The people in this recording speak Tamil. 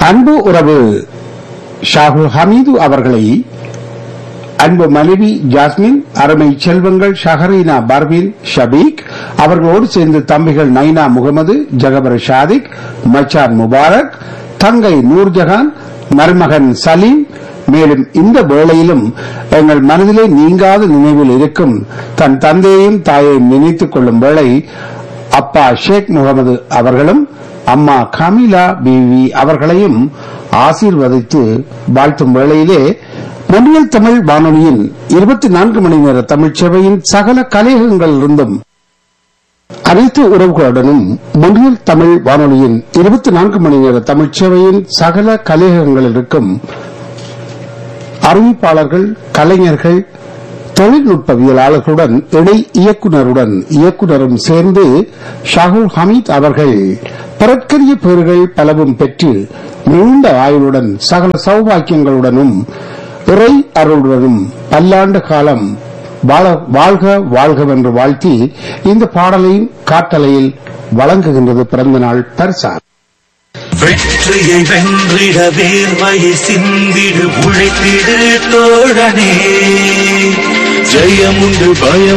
அன்பு உறவு ஷாகுல் ஹமீது அவர்களை அன்பு மனைவி ஜாஸ்மின் அருமை செல்வங்கள் ஷஹரீனா பர்வீன் ஷபீக் அவர்களோடு சேர்ந்து தம்பிகள் நைனா முகமது ஜகபர் ஷாதிக் மச்சான் முபாரக் தங்கை நூர்ஜஹான் மருமகன் சலீம் மேலும் இந்த வேளையிலும் எங்கள் மனதிலே நீங்காத நினைவில் இருக்கும் தன் தந்தையையும் தாயையும் நினைத்துக் கொள்ளும் வேளை அப்பா ஷேக் முகமது அவர்களும் அம்மா கமிலா பிவி அவர்களையும் ஆசீர்வதித்து வாழ்த்தும் வேளையிலே மொழியல் தமிழ் வானொலியின் இருபத்தி நான்கு மணி நேர தமிழ் சேவையின் சகல கலையகங்களிலிருந்தும் அனைத்து உறவுகளுடனும் மொழியல் தமிழ் வானொலியின் இருபத்தி நான்கு மணி நேர தமிழ் சேவையின் சகல கலையகங்களில் இருக்கும் அறிவிப்பாளர்கள் கலைஞர்கள் தொழில்நுட்பவியலாளர்களுடன் இணை இயக்குனருடன் இயக்குனரும் சேர்ந்து ஷாகுல் ஹமீத் அவர்கள் பிறற்கரிய பேறுகள் பலவும் பெற்று நீண்ட ஆயுளுடன் சகல சௌபாக்கியங்களுடனும் இறை அருளுடனும் பல்லாண்டு காலம் வாழ- வாழ்க வாழ்கவென்று வாழ்த்தி இந்த பாடலையும் காட்டலையில் வழங்குகின்றது பிறந்த நாள் பரிசா வெற்றியை வென்றிட வேர்வையை சிந்திடு உழைத்திடு தோழனே ஜெயமுண்டு பயம்